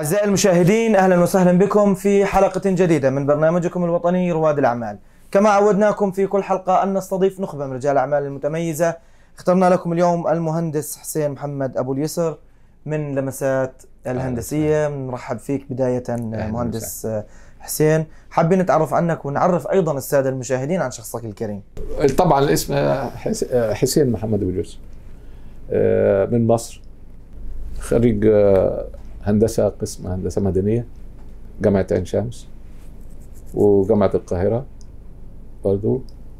أعزائي المشاهدين أهلا وسهلا بكم في حلقة جديدة من برنامجكم الوطني رواد الأعمال كما عودناكم في كل حلقة أن نستضيف نخبة من رجال الأعمال المتميزة اخترنا لكم اليوم المهندس حسين محمد أبو اليسر من لمسات الهندسية نرحب فيك بداية مهندس حسين حابين نتعرف عنك ونعرف أيضا السادة المشاهدين عن شخصك الكريم طبعا الاسم حس- حسين محمد ابو يوسف آه، من مصر خريج آه، هندسه قسم هندسه مدنيه جامعه عين شمس وجامعه القاهره برضو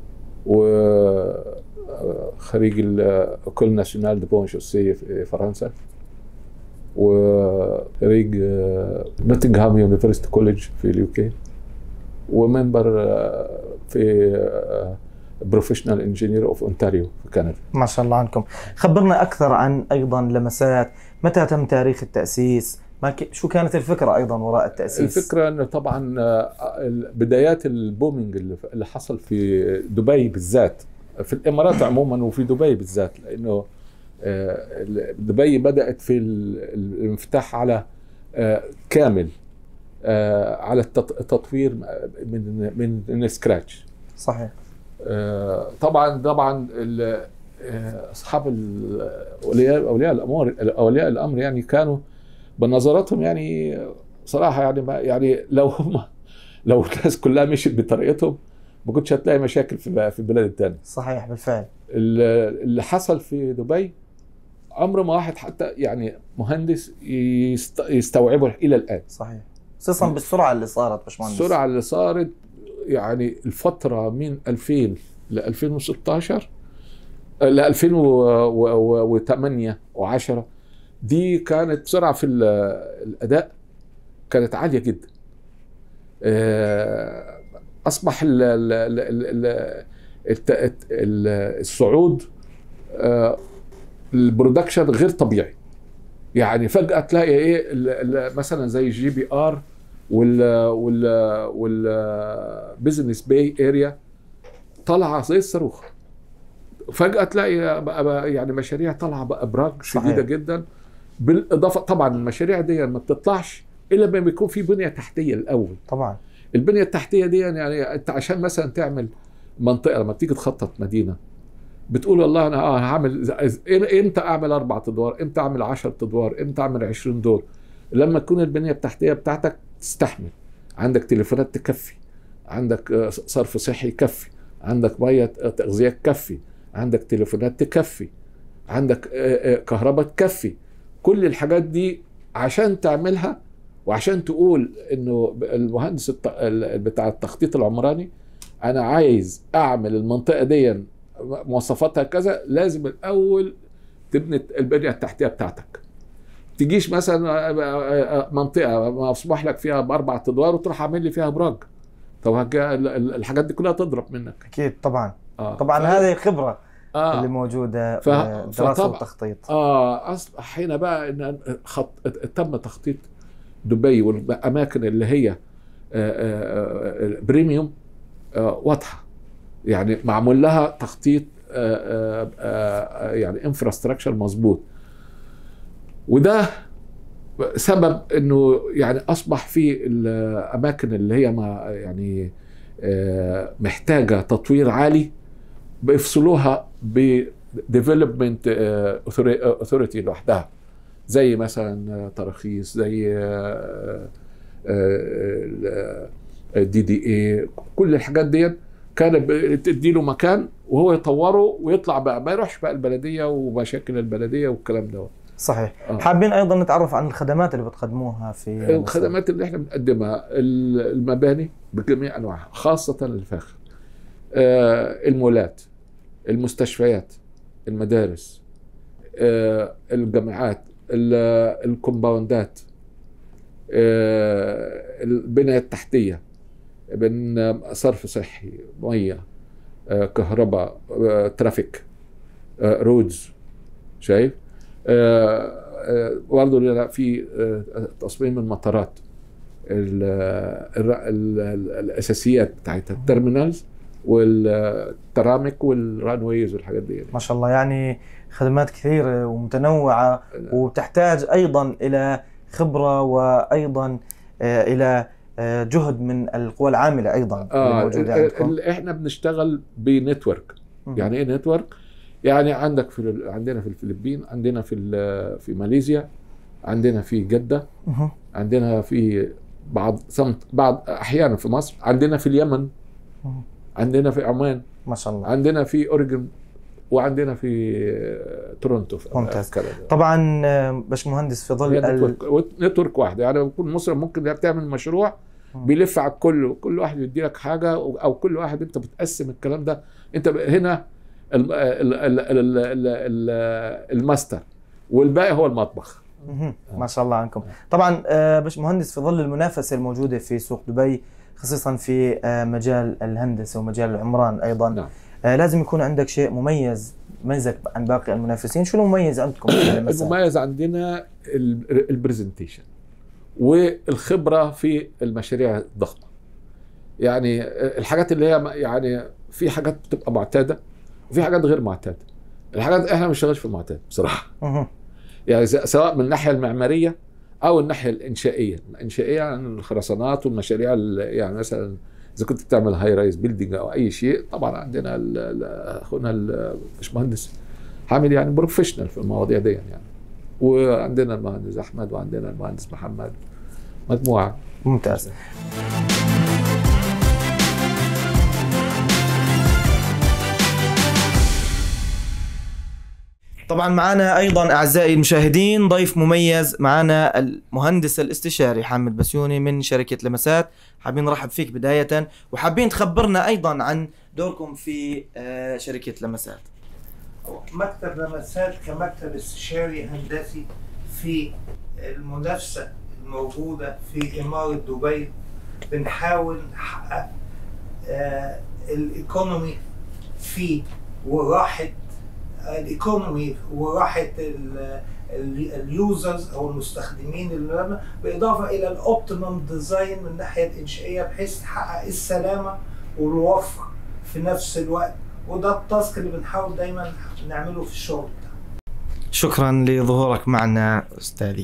وخريج الكول ناسيونال دو بون شوسي في فرنسا وخريج نوتنغهام يونيفرستي كوليدج في اليوكي وممبر آه، في بروفيشنال انجينير اوف اونتاريو في كندا ما شاء الله عنكم خبرنا أكثر عن أيضا لمسات متى تم تاريخ التأسيس ما ك... شو كانت الفكرة أيضا وراء التأسيس الفكره انه طبعا آه، بدايات البومينج اللي اللي حصل في دبي بالذات في الامارات عموما وفي دبي بالذات لانه آه، دبي بدات في ال- الانفتاح على آه، كامل آه، على التط- التطوير من من من سكراتش صحيح آه، طبعا طبعا ال- آه، اصحاب ال- اولياء اولياء الامور اولياء الامر يعني كانوا بنظراتهم يعني صراحه يعني ما يعني لو هم لو الناس كلها مشيت بطريقتهم ما كنتش هتلاقي مشاكل في في البلاد الثانيه صحيح بالفعل اللي حصل في دبي عمر ما واحد حتى يعني مهندس يست- يستوعبه الى الان صحيح خصوصا بالسرعة اللي صارت باشمهندس السرعه اللي صارت يعني الفتره من 2000 ل 2016 ل 2008 و10 دي كانت سرعه في ال- الاداء كانت عاليه جدا آه، اصبح ال- ال- ال- ال- ال- الت- ال- الصعود آه، البرودكشن غير طبيعي يعني فجاه تلاقي ايه ال- ال- مثلا زي الجي بي ار وال وال وال بزنس باي اريا طالعه زي الصاروخ فجاه تلاقي بقى بقى يعني مشاريع طالعه بابراج صحيح. شديده جدا بالاضافه طبعا المشاريع دي ما بتطلعش الا لما بيكون في بنيه تحتيه الاول طبعا البنيه التحتيه دي يعني انت عشان مثلا تعمل منطقه لما بتيجي تخطط مدينه بتقول والله انا اه هعمل ز- امتى اعمل اربع ادوار امتى اعمل 10 ادوار امتى اعمل 20 دور لما تكون البنيه التحتيه بتاعتك تستحمل عندك تليفونات تكفي عندك آه، صرف صحي يكفي عندك ميه تغذيه تكفي عندك تليفونات تكفي عندك آه، آه، كهرباء تكفي كل الحاجات دي عشان تعملها وعشان تقول انه المهندس الت- ال- بتاع التخطيط العمراني انا عايز اعمل المنطقه دي مواصفاتها كذا لازم الاول تبني البنيه التحتيه بتاعتك تجيش مثلا منطقه مسموح لك فيها باربع ادوار وتروح عامل لي فيها ابراج طب هج- ال- ال- الحاجات دي كلها تضرب منك أكيد طبعا آه. طبعا ف- هذه الخبرة آه. اللي موجودة ف- بالدراسة فطبعا- والتخطيط اه اصبح هنا بقى ان خط... تم تخطيط دبي والاماكن اللي هي آه، آه، آه، بريميوم آه، واضحه يعني معمول لها تخطيط آه، آه، آه، يعني انفراستراكشر مظبوط وده سبب انه يعني اصبح في الاماكن اللي هي ما يعني آه، محتاجه تطوير عالي بيفصلوها بديفلوبمنت اوثوريتي لوحدها زي مثلا تراخيص زي الدي دي اي كل الحاجات دي كانت بتدي له مكان وهو يطوره ويطلع بقى ما يروحش بقى البلديه ومشاكل البلديه والكلام ده صحيح آه. حابين أيضا نتعرف عن الخدمات اللي بتقدموها في الخدمات اللي احنا بنقدمها المباني بجميع انواعها خاصه الفاخر آه، المولات المستشفيات المدارس آه، الجامعات ال- الكومباوندات آه، البنية التحتية من صرف صحي مية آه، كهرباء آه، ترافيك آه، رودز شايف آه، آه، برضه لنا في آه، تصميم المطارات ال- الر- ال- ال- الاساسيات بتاعتها الترمينالز والترامك والرانويز والحاجات دي ما شاء الله يعني خدمات كثيرة ومتنوعة وتحتاج أيضا إلى خبره وايضا آه، الى آه، جهد من القوى العامله ايضا اه الموجوده ال- عندكم ال- احنا بنشتغل بنتورك مهم. يعني ايه نتورك يعني عندك في ال- عندنا في الفلبين عندنا في ال- في ماليزيا عندنا في جده مهم. عندنا في بعض سمت بعض احيانا في مصر عندنا في اليمن مهم. عندنا في عمان ما شاء الله عندنا في اوريجون وعندنا في آه، تورونتو في ممتاز. في كندا طبعا آه، باشمهندس في ظل هي ال... نتورك نتورك واحده يعني بيكون مصر ممكن بتعمل مشروع مم. بيلف على الكل كل واحد يدي لك حاجه او كل واحد انت بتقسم الكلام ده انت ب- هنا ال- ال- ال- ال- ال- ال- الماستر والباقي هو المطبخ مهم. ما شاء الله عنكم طبعا آه، باشمهندس في ظل المنافسه الموجوده في سوق دبي خصيصا في آه، مجال الهندسه ومجال العمران ايضا نعم. آه، لازم يكون عندك شيء مميز ميزك عن باقي المنافسين شو المميز عندكم في المساء؟ المميز عندنا البرزنتيشن والخبره في المشاريع الضخمه يعني الحاجات اللي هي يعني في حاجات بتبقى معتاده وفي حاجات غير معتاده الحاجات احنا ما بنشتغلش في المعتاد بصراحه مهم. يعني س- سواء من الناحيه المعماريه او الناحيه الانشائيه الانشائيه يعني الخرسانات والمشاريع ال- يعني مثلا اذا كنت بتعمل هاي رايز بيلدينج او اي شيء طبعا عندنا ال- ال- اخونا الباشمهندس حامد يعني بروفيشنال في المواضيع دي يعني وعندنا المهندس احمد وعندنا المهندس محمد مجموعه ممتاز طبعا معنا ايضا اعزائي المشاهدين ضيف مميز معنا المهندس الاستشاري حامد بسيوني من شركه لمسات حابين نرحب فيك بدايه وحابين تخبرنا ايضا عن دوركم في آه، شركه لمسات مكتب لمسات كمكتب استشاري هندسي في المنافسة الموجودة في إمارة دبي بنحاول نحقق آه، الإيكونومي في وراحة الإيكونومي وراحة ال- ال- اليوزرز أو المستخدمين اللي بالإضافة إلى الأوبتيمم ديزاين من الناحية الإنشائية بحيث تحقق السلامة والوفر في نفس الوقت وده التاسك اللي بنحاول دايما نعمله في الشغل بتاعنا شكرا لظهورك معنا استاذي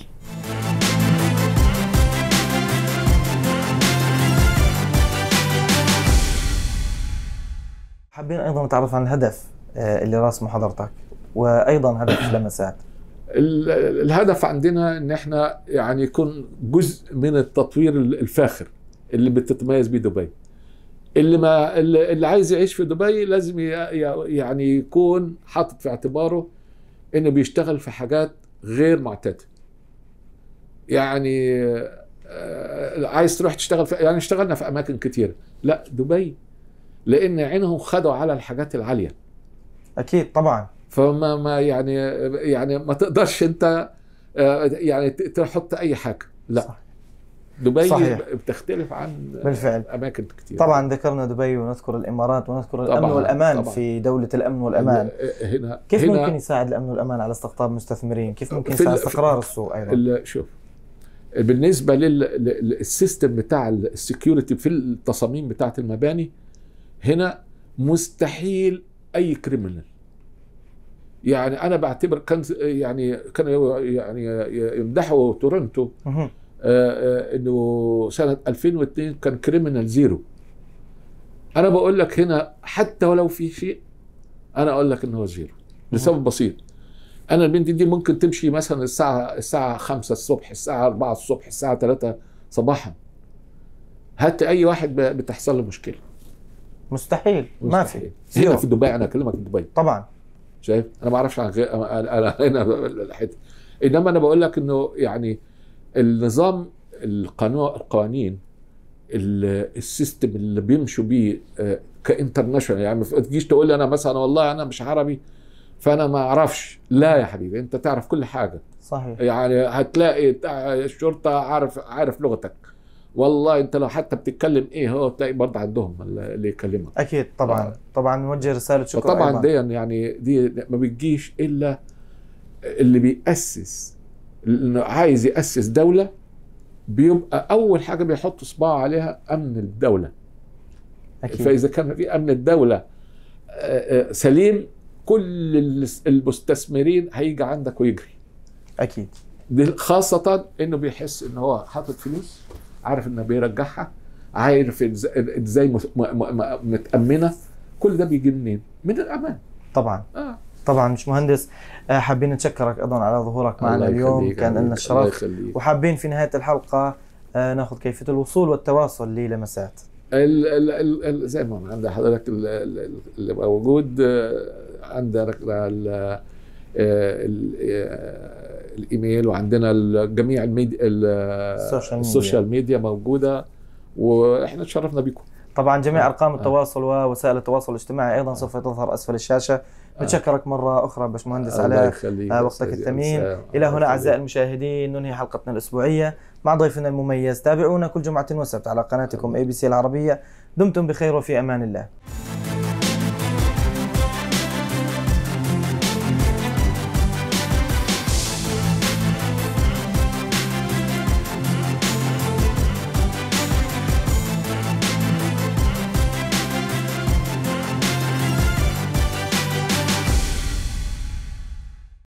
حابين ايضا نتعرف عن الهدف آه، اللي راسمه حضرتك وايضا هدف لمسات ال- الهدف عندنا ان احنا يعني يكون جزء من التطوير الفاخر اللي بتتميز بيه دبي اللي ما اللي اللي عايز يعيش في دبي لازم ي- ي- يعني يكون حاطط في اعتباره انه بيشتغل في حاجات غير معتاده يعني آه، عايز تروح تشتغل في يعني اشتغلنا في اماكن كتير لا دبي لان عينهم خدوا على الحاجات العاليه اكيد طبعا فما ما يعني يعني ما تقدرش انت آه، يعني ت- تحط اي حاجه لا صح. دبي صحيح. بتختلف عن بالفعل. اماكن كتير طبعا ذكرنا دبي ونذكر الامارات ونذكر الامن طبعاً، والامان طبعاً. في دوله الامن والامان هنا كيف هنا ممكن يساعد الامن والامان على استقطاب مستثمرين كيف ممكن في ال- يساعد في- استقرار السوق ايضا ال- شوف بالنسبه للسيستم بتاع السكيورتي في التصاميم بتاعه المباني هنا مستحيل اي كريمنال يعني انا بعتبر كان يعني كانوا يعني يمدحوا تورنتو مهم. آه، آه، انه سنه 2002 كان كريمنال زيرو انا بقول لك هنا حتى ولو في شيء انا اقول لك انه هو زيرو لسبب بسيط انا البنت دي ممكن تمشي مثلا الساعه الساعه 5 الصبح الساعه 4 الصبح الساعه 3 صباحا هات اي واحد ب- بتحصل له مشكله مستحيل ما في هنا زيرو في دبي انا اكلمك في دبي طبعا شايف انا ما اعرفش عن غير انا أنا هنا الحته انما انا بقول لك انه يعني النظام القانون القوانين ال- السيستم اللي بيمشوا بيه آه، كانترناشونال يعني ما تجيش تقول لي انا مثلا والله انا مش عربي فانا ما اعرفش لا يا حبيبي انت تعرف كل حاجه صحيح يعني هتلاقي بتاع الشرطه عارف عارف لغتك والله انت لو حتى بتتكلم ايه هو تلاقي برضه عندهم اللي يكلمك اكيد طبعا آه. طبعا نوجه رساله شكر فطبعا أيضاً. دي يعني دي ما بتجيش الا اللي بيأسس اللي عايز يأسس دولة بيبقى أول حاجة بيحط صباعه عليها أمن الدولة اكيد فإذا كان في أمن الدولة آه، آه، سليم كل المستثمرين هيجي عندك ويجري اكيد دي خاصة انه بيحس ان هو حاطط فلوس عارف انه بيرجعها عارف إز- ازاي مس- م- م- م- متأمنة كل ده بيجي منين؟ من الأمان طبعا اه طبعا مش مهندس آه، حابين نتشكرك ايضا على ظهورك معنا الله اليوم يخليك، كان لنا الله الشرف يخليك. وحابين في نهايه الحلقه آه، ناخذ كيفيه الوصول والتواصل للمسات ال ال ال ال زي ما عند حضرتك ال- ال- اللي موجود آه، عندك ال آه، ال- آه، الايميل وعندنا ال- جميع الميديا ال- السوشيال ميديا. السوشيال ميديا موجوده واحنا تشرفنا بكم طبعا جميع آه. ارقام آه. التواصل ووسائل التواصل الاجتماعي ايضا سوف تظهر اسفل الشاشه نتشكرك مره اخرى باشمهندس الله على يخليك آه، يا وقتك أستاذ الثمين. إنسان. الى الله هنا يخليك. اعزائي المشاهدين ننهي حلقتنا الاسبوعيه مع ضيفنا المميز تابعونا كل جمعه وسبت على قناتكم اي بي سي العربيه دمتم بخير وفي امان الله